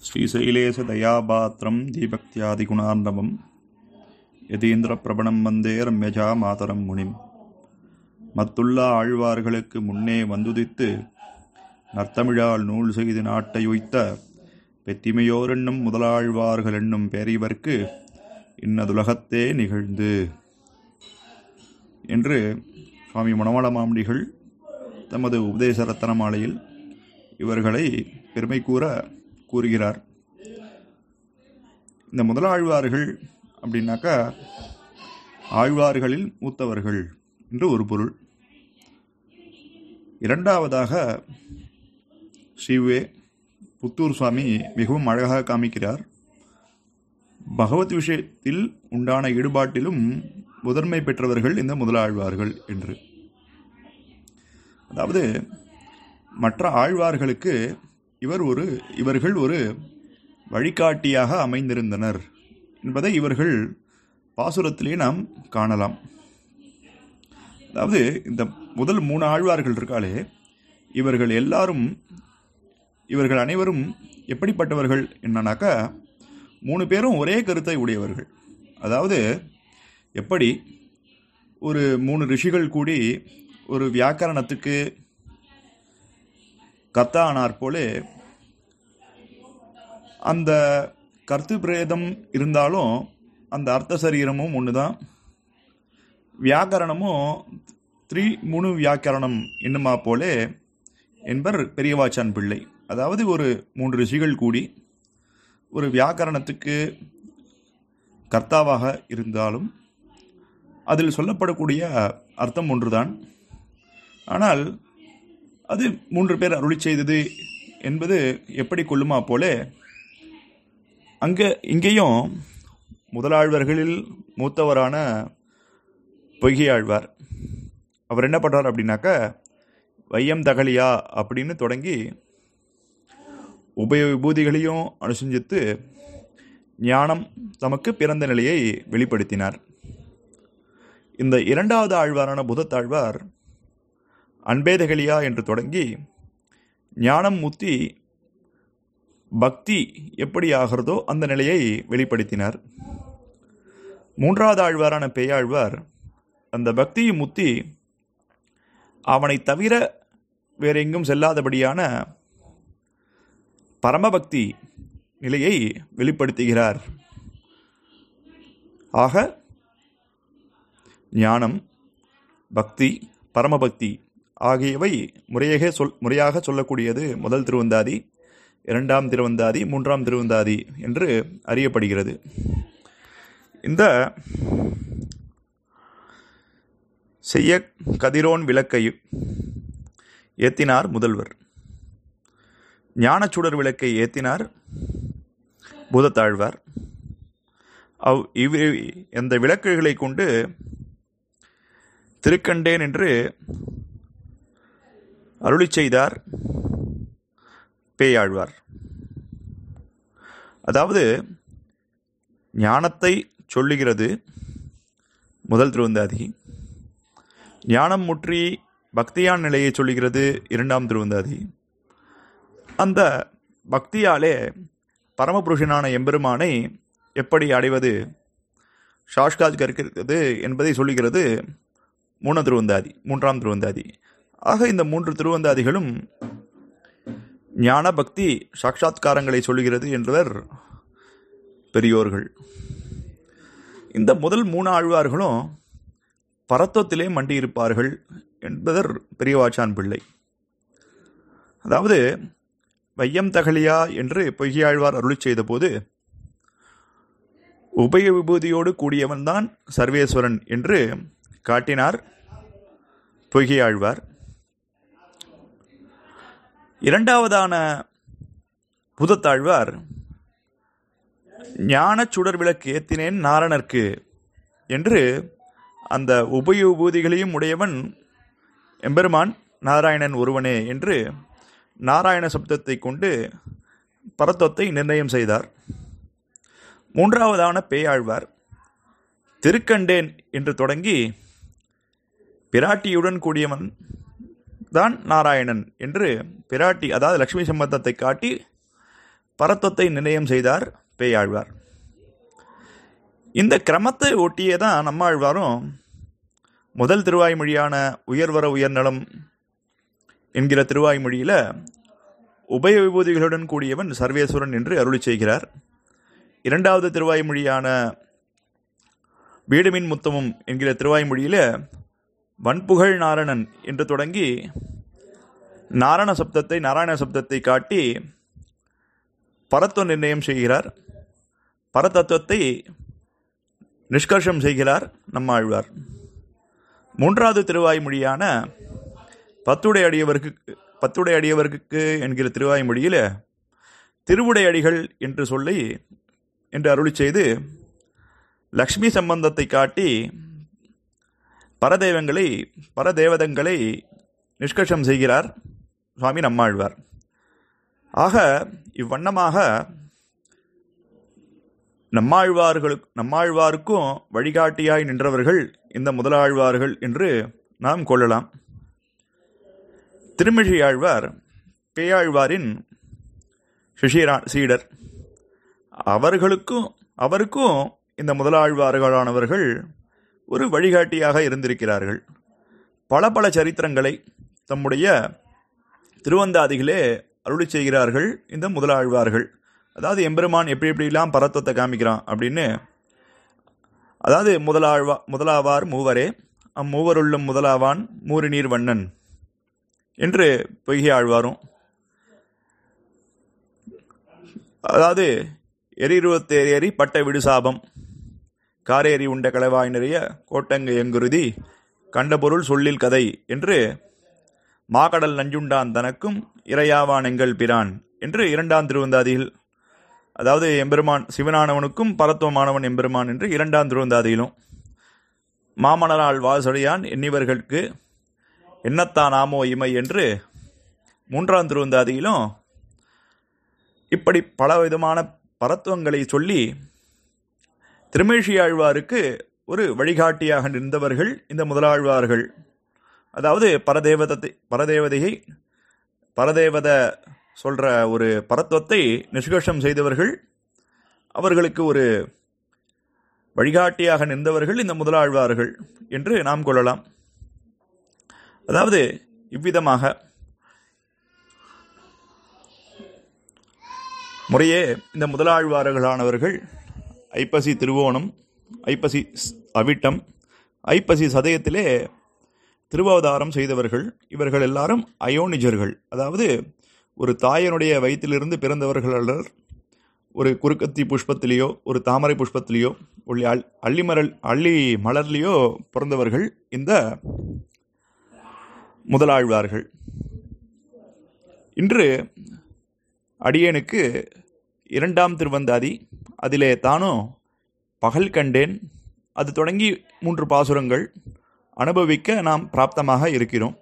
श्रीशैलेशदयापात्रं दीभक्त्यादिगुणार्णवं யதீந்திரப்பிரபணம் வந்தே ரம்யஜா மாதரம் முனிம் மத்துள்ள ஆழ்வார்களுக்கு முன்னே வந்துதித்து நர்த்தமிழால் நூல் செய்து நாட்டை உய்த்த பெத்திமையோரென்னும் முதலாழ்வார்கள் என்னும் பேரிவர்க்கு இன்னதுலகத்தே நிகழ்ந்து என்று சுவாமி மணவாள மாமணிகள் தமது உபதேச ரத்தன மாலையில் இவர்களை பெருமை கூற கூறுகிறார் இந்த முதலாழ்வார்கள் அப்படின்னாக்கா ஆழ்வார்களில் மூத்தவர்கள் என்று ஒரு பொருள் இரண்டாவதாக ஸ்ரீவே புத்தூர் சுவாமி மிகவும் அழகாக காமிக்கிறார் பகவத் விஷயத்தில் உண்டான ஈடுபாட்டிலும் முதன்மை பெற்றவர்கள் இந்த முதலாழ்வார்கள் என்று அதாவது மற்ற ஆழ்வார்களுக்கு இவர் ஒரு இவர்கள் ஒரு வழிகாட்டியாக அமைந்திருந்தனர் என்பதை இவர்கள் பாசுரத்திலே நாம் காணலாம் அதாவது இந்த முதல் மூணு ஆழ்வார்கள் இருக்காளே இவர்கள் எல்லாரும் இவர்கள் அனைவரும் எப்படிப்பட்டவர்கள் என்னன்னாக்கா மூணு பேரும் ஒரே கருத்தை உடையவர்கள் அதாவது எப்படி ஒரு மூணு ரிஷிகள் கூடி ஒரு வியாக்கரணத்துக்கு கர்த்தா ஆனார் போலே அந்த கருத்து பிரேதம் இருந்தாலும் அந்த அர்த்த சரீரமும் ஒன்று தான் வியாக்கரணமும் த்ரீ மூணு வியாக்கரணம் என்னுமா போலே என்பர் பெரியவாச்சான் பிள்ளை அதாவது ஒரு மூன்று ரிஷிகள் கூடி ஒரு வியாக்கரணத்துக்கு கர்த்தாவாக இருந்தாலும் அதில் சொல்லப்படக்கூடிய அர்த்தம் ஒன்றுதான் ஆனால் அது மூன்று பேர் அருளி செய்தது என்பது எப்படி கொள்ளுமா போலே அங்கே இங்கேயும் முதலாழ்வர்களில் மூத்தவரான பொய்கையாழ்வார் அவர் என்ன பண்ணுறார் அப்படின்னாக்கா வையம் தகலியா அப்படின்னு தொடங்கி உபய விபூதிகளையும் அனுசஞ்சித்து ஞானம் தமக்கு பிறந்த நிலையை வெளிப்படுத்தினார் இந்த இரண்டாவது ஆழ்வாரான புதத்தாழ்வார் அன்பேதகலியா என்று தொடங்கி ஞானம் முத்தி பக்தி எப்படி ஆகிறதோ அந்த நிலையை வெளிப்படுத்தினார் மூன்றாவது ஆழ்வாரான பேயாழ்வார் அந்த பக்தியை முத்தி அவனை தவிர வேற எங்கும் செல்லாதபடியான பரமபக்தி நிலையை வெளிப்படுத்துகிறார் ஆக ஞானம் பக்தி பரமபக்தி ஆகியவை முறையாக சொல் முறையாக சொல்லக்கூடியது முதல் திருவந்தாதி இரண்டாம் திருவந்தாதி மூன்றாம் திருவந்தாதி என்று அறியப்படுகிறது இந்த செய்ய கதிரோன் விளக்கை ஏத்தினார் முதல்வர் ஞானச்சுடர் விளக்கை ஏத்தினார் பூதத்தாழ்வார் அவ் இவ் இந்த விளக்குகளை கொண்டு திருக்கண்டேன் என்று அருளி செய்தார் பேயாழ்வார் அதாவது ஞானத்தை சொல்லுகிறது முதல் திருவந்தாதி ஞானம் முற்றி பக்தியான் நிலையை சொல்லுகிறது இரண்டாம் திருவந்தாதி அந்த பக்தியாலே பரமபுருஷனான எம்பெருமானை எப்படி அடைவது ஷாஷ்காஜ் கற்கிறது என்பதை சொல்லுகிறது மூணு திருவந்தாதி மூன்றாம் திருவந்தாதி ஆக இந்த மூன்று திருவந்தாதிகளும் ஞான பக்தி சாட்சாத்காரங்களை சொல்லுகிறது என்றவர் பெரியோர்கள் இந்த முதல் மூணு ஆழ்வார்களும் பரத்துவத்திலே மண்டியிருப்பார்கள் என்பதர் பெரியவாச்சான் பிள்ளை அதாவது வையம் தகலியா என்று பொய்யாழ்வார் அருளி செய்த போது உபய விபூதியோடு கூடியவன்தான் சர்வேஸ்வரன் என்று காட்டினார் பொய்கையாழ்வார் இரண்டாவதான புதத்தாழ்வார் ஞான சுடர் விளக்கு ஏத்தினேன் நாரணர்க்கு என்று அந்த உபயோபூதிகளையும் உடையவன் எம்பெருமான் நாராயணன் ஒருவனே என்று நாராயண சப்தத்தை கொண்டு பரத்துவத்தை நிர்ணயம் செய்தார் மூன்றாவதான பேயாழ்வார் திருக்கண்டேன் என்று தொடங்கி பிராட்டியுடன் கூடியவன் தான் நாராயணன் என்று பிராட்டி அதாவது லக்ஷ்மி சம்பந்தத்தை காட்டி பரத்வத்தை நிர்ணயம் செய்தார் பேயாழ்வார் இந்த கிரமத்தை ஒட்டியே தான் நம்மாழ்வாரும் முதல் திருவாய்மொழியான உயர்வர உயர்நலம் என்கிற திருவாய்மொழியில் உபய விபூதிகளுடன் கூடியவன் சர்வேஸ்வரன் என்று அருளி செய்கிறார் இரண்டாவது திருவாய்மொழியான வீடுமின் முத்தமும் என்கிற திருவாய்மொழியில் வன்புகழ் நாரணன் என்று தொடங்கி நாரண சப்தத்தை நாராயண சப்தத்தை காட்டி பரத்துவ நிர்ணயம் செய்கிறார் பரதத்துவத்தை நிஷ்கர்ஷம் செய்கிறார் நம்மாழ்வார் மூன்றாவது திருவாய்மொழியான பத்துடை அடியவருக்கு பத்துடை அடியவருக்கு என்கிற திருவாய்மொழியில் திருவுடை அடிகள் என்று சொல்லி என்று அருளி செய்து லக்ஷ்மி சம்பந்தத்தை காட்டி பரதெய்வங்களை பரதேவதங்களை நிஷ்கர்ஷம் செய்கிறார் சுவாமி நம்மாழ்வார் ஆக இவ்வண்ணமாக நம்மாழ்வார்களுக்கு நம்மாழ்வாருக்கும் வழிகாட்டியாய் நின்றவர்கள் இந்த முதலாழ்வார்கள் என்று நாம் கொள்ளலாம் திருமிழியாழ்வார் பேயாழ்வாரின் சிஷியரா சீடர் அவர்களுக்கும் அவருக்கும் இந்த முதலாழ்வார்களானவர்கள் ஒரு வழிகாட்டியாக இருந்திருக்கிறார்கள் பல பல சரித்திரங்களை தம்முடைய திருவந்தாதிகளே அருளி செய்கிறார்கள் இந்த முதலாழ்வார்கள் அதாவது எம்பெருமான் எப்படி எப்படிலாம் பரத்துவத்தை காமிக்கிறான் அப்படின்னு அதாவது முதலாழ்வா முதலாவார் மூவரே அம்மூவருள்ளும் முதலாவான் மூரிநீர் வண்ணன் என்று பொய்கை ஆழ்வாரும் அதாவது எரிருவத்தேர் ஏறி பட்ட விடுசாபம் காரேறி உண்ட களவாய் நிறைய கோட்டங்க எங்குருதி கண்ட பொருள் சொல்லில் கதை என்று மாகடல் நஞ்சுண்டான் தனக்கும் இறையாவான் எங்கள் பிரான் என்று இரண்டாம் திருவந்தாதியில் அதாவது எம்பெருமான் சிவனானவனுக்கும் பரத்துவமானவன் எம்பெருமான் என்று இரண்டாம் திருவந்தாதியிலும் மாமணரால் வாசடையான் எண்ணிவர்களுக்கு எண்ணத்தான் ஆமோ இமை என்று மூன்றாம் திருவந்தாதியிலும் இப்படி பல விதமான பரத்துவங்களை சொல்லி திருமேஷியாழ்வாருக்கு ஒரு வழிகாட்டியாக நின்றவர்கள் இந்த முதலாழ்வார்கள் அதாவது பரதேவதத்தை பரதேவதையை பரதேவத சொல்கிற ஒரு பரத்துவத்தை நிஷ்கர்ஷம் செய்தவர்கள் அவர்களுக்கு ஒரு வழிகாட்டியாக நின்றவர்கள் இந்த முதலாழ்வார்கள் என்று நாம் கொள்ளலாம் அதாவது இவ்விதமாக முறையே இந்த முதலாழ்வார்களானவர்கள் ஐப்பசி திருவோணம் ஐப்பசி அவிட்டம் ஐப்பசி சதயத்திலே திருவாவதாரம் செய்தவர்கள் இவர்கள் எல்லாரும் அயோனிஜர்கள் அதாவது ஒரு தாயனுடைய வயிற்றிலிருந்து பிறந்தவர்கள் அல்லர் ஒரு குறுக்கத்தி புஷ்பத்திலேயோ ஒரு தாமரை புஷ்பத்திலேயோ ஒளி அள் அள்ளிமரல் அள்ளி மலர்லேயோ பிறந்தவர்கள் இந்த முதலாழ்வார்கள் இன்று அடியேனுக்கு இரண்டாம் திருவந்தாதி அதிலே தானும் பகல் கண்டேன் அது தொடங்கி மூன்று பாசுரங்கள் அனுபவிக்க நாம் பிராப்தமாக இருக்கிறோம்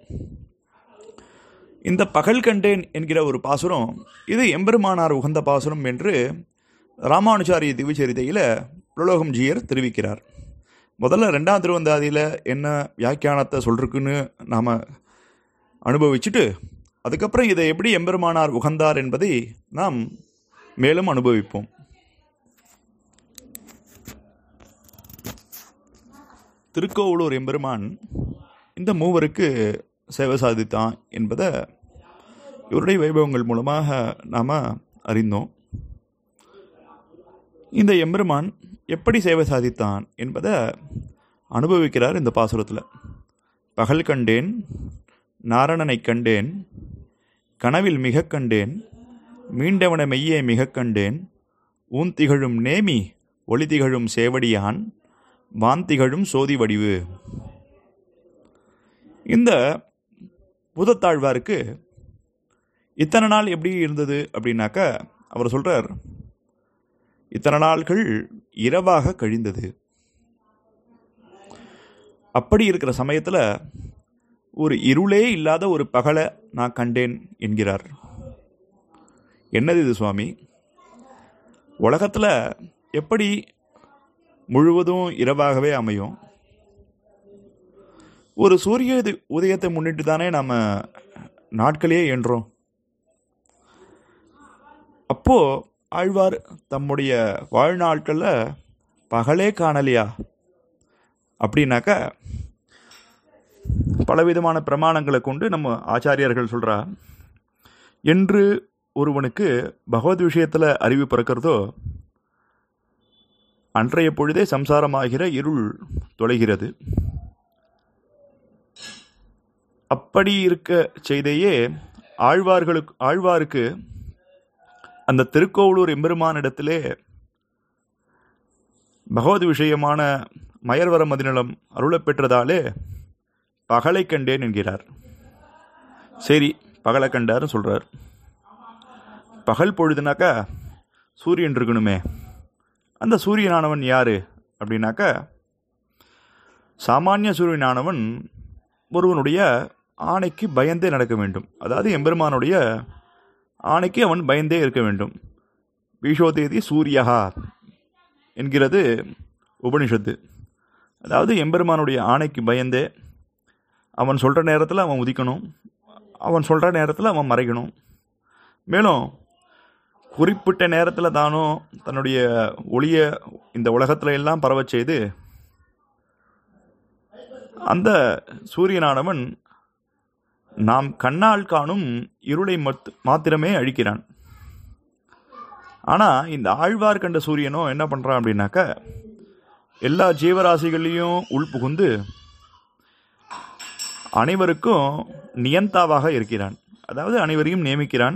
இந்த பகல் கண்டேன் என்கிற ஒரு பாசுரம் இது எம்பெருமானார் உகந்த பாசுரம் என்று ராமானுச்சாரிய திவிச்சரிதையில் புலோகம் ஜியர் தெரிவிக்கிறார் முதல்ல ரெண்டாம் திருவந்தாதியில் என்ன வியாக்கியானத்தை சொல்றதுக்குன்னு நாம் அனுபவிச்சுட்டு அதுக்கப்புறம் இதை எப்படி எம்பெருமானார் உகந்தார் என்பதை நாம் மேலும் அனுபவிப்போம் திருக்கோவலூர் எம்பெருமான் இந்த மூவருக்கு சேவை சாதித்தான் என்பதை இவருடைய வைபவங்கள் மூலமாக நாம் அறிந்தோம் இந்த எம்பெருமான் எப்படி சேவை சாதித்தான் என்பதை அனுபவிக்கிறார் இந்த பாசுரத்தில் பகல் கண்டேன் நாரணனை கண்டேன் கனவில் மிக கண்டேன் மீண்டவன மெய்யே மிக கண்டேன் ஊன் திகழும் நேமி ஒளி திகழும் சேவடியான் வான் திகழும் சோதி வடிவு இந்த பூதத்தாழ்வாருக்கு இத்தனை நாள் எப்படி இருந்தது அப்படின்னாக்க அவர் சொல்றார் இத்தனை நாள்கள் இரவாக கழிந்தது அப்படி இருக்கிற சமயத்தில் ஒரு இருளே இல்லாத ஒரு பகலை நான் கண்டேன் என்கிறார் என்னது இது சுவாமி உலகத்தில் எப்படி முழுவதும் இரவாகவே அமையும் ஒரு சூரிய உத- உதயத்தை முன்னிட்டு தானே நம்ம நாட்களையே என்றோம் அப்போது ஆழ்வார் தம்முடைய வாழ்நாட்களில் பகலே காணலையா அப்படின்னாக்கா பலவிதமான பிரமாணங்களை கொண்டு நம்ம ஆச்சாரியர்கள் சொல்கிறா என்று ஒருவனுக்கு பகவத் விஷயத்தில் அறிவு பிறக்கிறதோ அன்றைய பொழுதே சம்சாரமாகிற இருள் தொலைகிறது அப்படி இருக்க செய்தையே ஆழ்வார்களுக்கு ஆழ்வாருக்கு அந்த திருக்கோவலூர் எம்பெருமானிடத்திலே பகவத் விஷயமான மயர்வர மதிநலம் அருளப் பெற்றதாலே பகலை கண்டேன் என்கிறார் சரி பகலை கண்டார்னு சொல்கிறார் பகல் பொழுதுனாக்கா சூரியன் இருக்கணுமே அந்த சூரியனானவன் யார் அப்படின்னாக்கா சாமானிய சூரியனானவன் ஒருவனுடைய ஆணைக்கு பயந்தே நடக்க வேண்டும் அதாவது எம்பெருமானுடைய ஆணைக்கு அவன் பயந்தே இருக்க வேண்டும் பீஷோதேதி சூரியகா என்கிறது உபனிஷத்து அதாவது எம்பெருமானுடைய ஆணைக்கு பயந்தே அவன் சொல்கிற நேரத்தில் அவன் உதிக்கணும் அவன் சொல்கிற நேரத்தில் அவன் மறைக்கணும் மேலும் குறிப்பிட்ட நேரத்தில் தானும் தன்னுடைய ஒளிய இந்த உலகத்தில் எல்லாம் பரவச் செய்து அந்த சூரியனானவன் நாம் கண்ணால் காணும் இருளை மத் மாத்திரமே அழிக்கிறான் ஆனால் இந்த ஆழ்வார் கண்ட சூரியனோ என்ன பண்ணுறான் அப்படின்னாக்கா எல்லா ஜீவராசிகளையும் உள்புகுந்து அனைவருக்கும் நியந்தாவாக இருக்கிறான் அதாவது அனைவரையும் நியமிக்கிறான்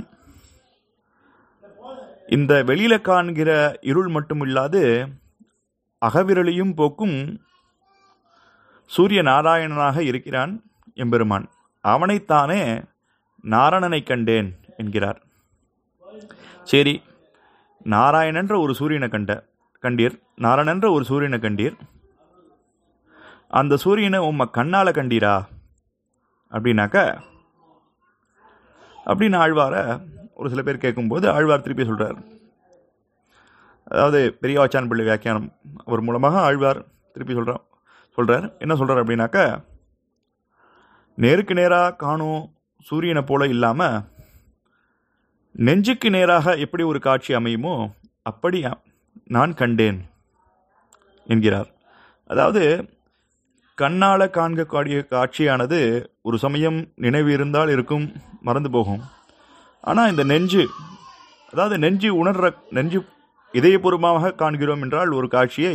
இந்த வெளியில காண்கிற இருள் மட்டும் இல்லாது அகவிரலையும் போக்கும் சூரிய நாராயணனாக இருக்கிறான் எம்பெருமான் அவனைத்தானே நாரணனை கண்டேன் என்கிறார் சரி நாராயணன்ற ஒரு சூரியனை கண்ட கண்டீர் நாராயணன்ற ஒரு சூரியனை கண்டீர் அந்த சூரியனை உம்ம கண்ணால கண்டீரா அப்படின்னாக்க அப்படின்னு ஆழ்வார ஒரு சில பேர் கேட்கும்போது ஆழ்வார் திருப்பி சொல்கிறார் அதாவது பெரியவாச்சான் பிள்ளை வியாக்கியானம் அவர் மூலமாக ஆழ்வார் திருப்பி சொல்கிறார் சொல்கிறார் என்ன சொல்கிறார் அப்படின்னாக்க நேருக்கு நேராக காணும் சூரியனை போல இல்லாமல் நெஞ்சுக்கு நேராக எப்படி ஒரு காட்சி அமையுமோ அப்படி நான் கண்டேன் என்கிறார் அதாவது கண்ணால காண்கக்கூடிய காட்சியானது ஒரு சமயம் நினைவு இருந்தால் இருக்கும் மறந்து போகும் ஆனால் இந்த நெஞ்சு அதாவது நெஞ்சு உணர்ற நெஞ்சு இதயபூர்வமாக காண்கிறோம் என்றால் ஒரு காட்சியை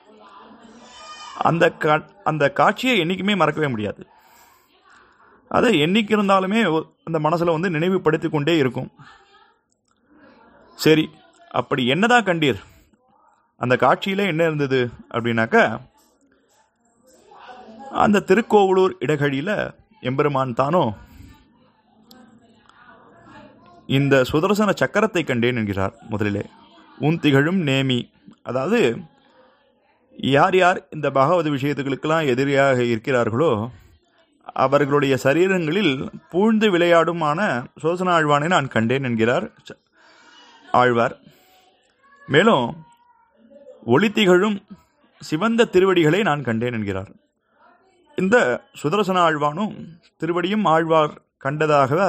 அந்த கா அந்த காட்சியை என்றைக்குமே மறக்கவே முடியாது அது என்னைக்கு இருந்தாலுமே அந்த மனசில் வந்து நினைவுபடுத்தி கொண்டே இருக்கும் சரி அப்படி என்னதான் கண்டீர் அந்த காட்சியில் என்ன இருந்தது அப்படின்னாக்கா அந்த திருக்கோவலூர் இடகழியில் எம்பெருமான் தானோ இந்த சுதர்சன சக்கரத்தை கண்டேன் என்கிறார் முதலிலே உன் திகழும் நேமி அதாவது யார் யார் இந்த பகவத் விஷயத்துகளுக்கெல்லாம் எதிரியாக இருக்கிறார்களோ அவர்களுடைய சரீரங்களில் பூழ்ந்து விளையாடுமான சோசன ஆழ்வானை நான் கண்டேன் என்கிறார் ஆழ்வார் மேலும் ஒளி திகழும் சிவந்த திருவடிகளை நான் கண்டேன் என்கிறார் இந்த சுதர்சன ஆழ்வானும் திருவடியும் ஆழ்வார் கண்டதாக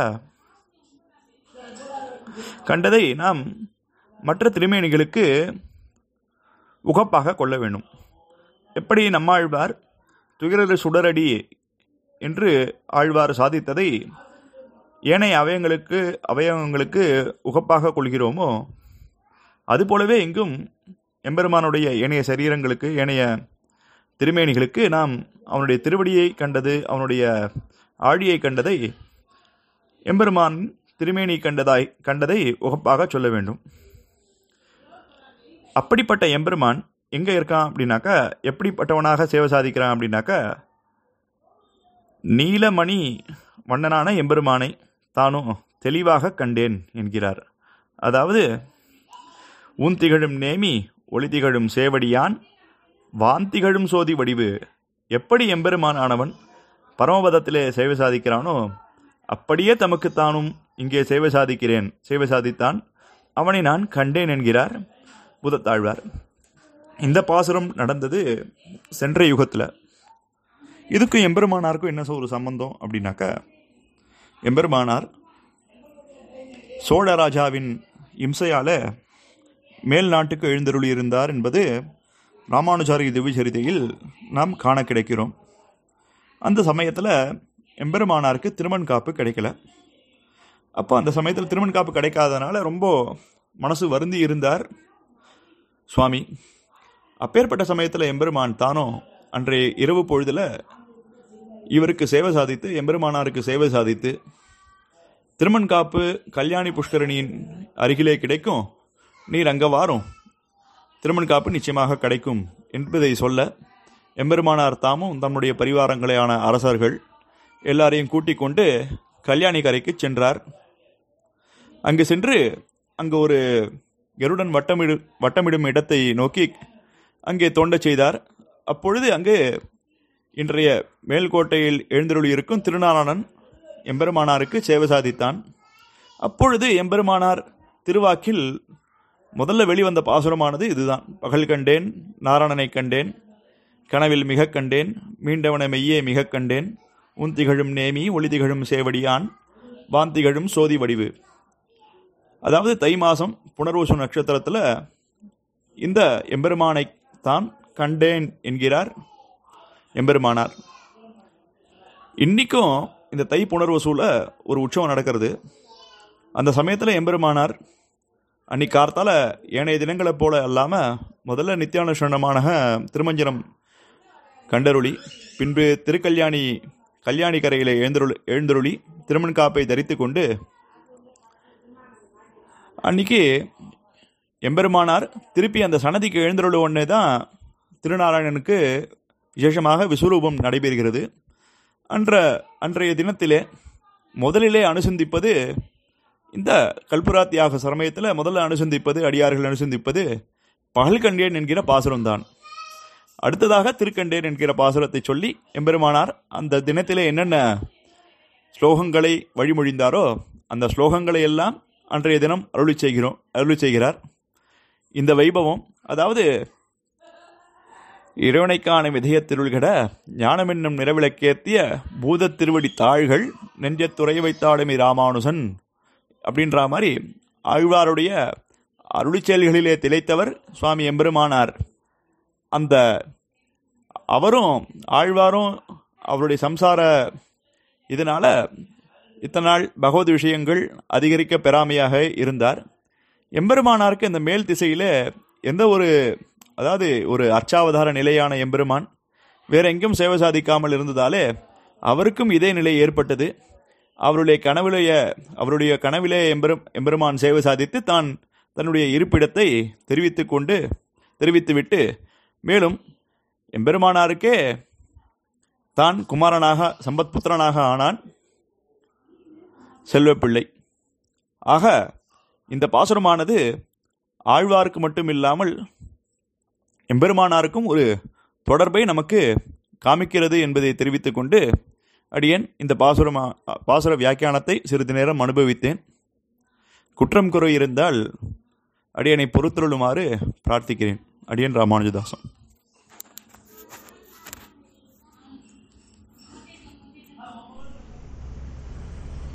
கண்டதை நாம் மற்ற திருமேனிகளுக்கு உகப்பாக கொள்ள வேண்டும் எப்படி நம்மாழ்வார் துயரது சுடரடி என்று ஆழ்வார் சாதித்ததை ஏனைய அவயங்களுக்கு அவயவங்களுக்கு உகப்பாக கொள்கிறோமோ அதுபோலவே இங்கும் எம்பெருமானுடைய ஏனைய சரீரங்களுக்கு ஏனைய திருமேனிகளுக்கு நாம் அவனுடைய திருவடியை கண்டது அவனுடைய ஆழியை கண்டதை எம்பெருமான் திருமேனி கண்டதாய் கண்டதை உகப்பாக சொல்ல வேண்டும் அப்படிப்பட்ட எம்பெருமான் எங்கே இருக்கான் அப்படின்னாக்கா எப்படிப்பட்டவனாக சேவை சாதிக்கிறான் அப்படின்னாக்கா நீலமணி வண்ணனான எம்பெருமானை தானும் தெளிவாக கண்டேன் என்கிறார் அதாவது உன் திகழும் நேமி ஒளி திகழும் சேவடியான் வான் திகழும் சோதி வடிவு எப்படி எம்பெருமான் ஆனவன் பரமபதத்திலே சேவை சாதிக்கிறானோ அப்படியே தமக்கு தானும் இங்கே சேவை சாதிக்கிறேன் சேவை சாதித்தான் அவனை நான் கண்டேன் என்கிறார் புதத்தாழ்வார் இந்த பாசுரம் நடந்தது சென்ற யுகத்தில் இதுக்கும் எம்பெருமானாருக்கும் என்ன ஒரு சம்பந்தம் அப்படின்னாக்கா எம்பெருமானார் சோழராஜாவின் இம்சையால் மேல் நாட்டுக்கு எழுந்தருளி இருந்தார் என்பது ராமானுஜாரி திவ்யச்சரிதையில் நாம் காண கிடைக்கிறோம் அந்த சமயத்தில் எம்பெருமானாருக்கு திருமண் காப்பு கிடைக்கல அப்போ அந்த சமயத்தில் திருமண் காப்பு கிடைக்காதனால ரொம்ப மனசு வருந்தி இருந்தார் சுவாமி அப்பேற்பட்ட சமயத்தில் எம்பெருமான் தானோ அன்றைய இரவு பொழுதில் இவருக்கு சேவை சாதித்து எம்பெருமானாருக்கு சேவை சாதித்து திருமண் காப்பு கல்யாணி புஷ்கரணியின் அருகிலே கிடைக்கும் நீர் அங்கே வாரும் திருமண் காப்பு நிச்சயமாக கிடைக்கும் என்பதை சொல்ல எம்பெருமானார் தாமும் தம்முடைய பரிவாரங்களையான அரசர்கள் எல்லாரையும் கூட்டிக் கொண்டு கல்யாணி கரைக்கு சென்றார் அங்கு சென்று அங்கு ஒரு கருடன் வட்டமிடு வட்டமிடும் இடத்தை நோக்கி அங்கே தோண்டச் செய்தார் அப்பொழுது அங்கு இன்றைய மேல்கோட்டையில் எழுந்தருளி இருக்கும் திருநாராயணன் எம்பெருமானாருக்கு சேவை சாதித்தான் அப்பொழுது எம்பெருமானார் திருவாக்கில் முதல்ல வெளிவந்த பாசுரமானது இதுதான் பகல் கண்டேன் நாராயணனை கண்டேன் கனவில் மிக கண்டேன் மீண்டவன மெய்யே மிக கண்டேன் உன் திகழும் நேமி ஒளி திகழும் சேவடியான் வான் திகழும் சோதி வடிவு அதாவது தை மாதம் புனர்வசு நட்சத்திரத்தில் இந்த எம்பெருமானை தான் கண்டேன் என்கிறார் எம்பெருமானார் இன்னைக்கும் இந்த தை புனர்வசூல ஒரு உற்சவம் நடக்கிறது அந்த சமயத்தில் எம்பெருமானார் அன்னைக்கு கார்த்தால ஏனைய தினங்களைப் போல அல்லாமல் முதல்ல நித்தியானுஷனமான திருமஞ்சனம் கண்டருளி பின்பு திருக்கல்யாணி கல்யாணி கரையிலே எழுந்தருளி எழுந்தருளி திருமண் காப்பை தரித்து கொண்டு அன்னைக்கு எம்பெருமானார் திருப்பி அந்த சன்னதிக்கு எழுந்தருள உடனே தான் திருநாராயணனுக்கு விசேஷமாக விஸ்வரூபம் நடைபெறுகிறது அன்ற அன்றைய தினத்திலே முதலிலே அனுசந்திப்பது இந்த கல்புராத்தியாக சமயத்தில் முதல்ல அனுசந்திப்பது அடியார்கள் அனுசந்திப்பது பகல்கண்டேன் என்கிற பாசுரம்தான் அடுத்ததாக திருக்கண்டேன் என்கிற பாசுரத்தை சொல்லி எம்பெருமானார் அந்த தினத்திலே என்னென்ன ஸ்லோகங்களை வழிமொழிந்தாரோ அந்த ஸ்லோகங்களை எல்லாம் அன்றைய தினம் அருளி செய்கிறோம் அருளி செய்கிறார் இந்த வைபவம் அதாவது இறைவனைக்கான விதயத்திருள்கட ஞானமென்னும் நிறவிளக்கேத்திய பூதத் திருவடி தாள்கள் நெஞ்சத்துறை வைத்தாடுமி ராமானுசன் அப்படின்ற மாதிரி ஆழ்வாருடைய அருளிச் செயல்களிலே திளைத்தவர் சுவாமி எம்பெருமானார் அந்த அவரும் ஆழ்வாரும் அவருடைய சம்சார இதனால இத்தனை நாள் பகவத் விஷயங்கள் அதிகரிக்க பெறாமையாக இருந்தார் எம்பெருமானாருக்கு இந்த மேல் திசையிலே எந்த ஒரு அதாவது ஒரு அர்ச்சாவதார நிலையான எம்பெருமான் வேற எங்கேயும் சேவை சாதிக்காமல் இருந்ததாலே அவருக்கும் இதே நிலை ஏற்பட்டது அவருடைய கனவிலேய அவருடைய கனவிலே எம்பெரும் எம்பெருமான் சேவை சாதித்து தான் தன்னுடைய இருப்பிடத்தை தெரிவித்து கொண்டு தெரிவித்துவிட்டு மேலும் எம்பெருமானாருக்கே தான் குமாரனாக சம்பத்புத்திரனாக ஆனான் செல்வப்பிள்ளை ஆக இந்த பாசுரமானது ஆழ்வாருக்கு மட்டும் இல்லாமல் எம்பெருமானாருக்கும் ஒரு தொடர்பை நமக்கு காமிக்கிறது என்பதை தெரிவித்துக் கொண்டு அடியேன் இந்த பாசுரமா பாசுர வியாக்கியானத்தை சிறிது நேரம் அனுபவித்தேன் குற்றம் குறை இருந்தால் அடியனை பொறுத்தருளுமாறு பிரார்த்திக்கிறேன் அடியன் ராமானுஜதாசன்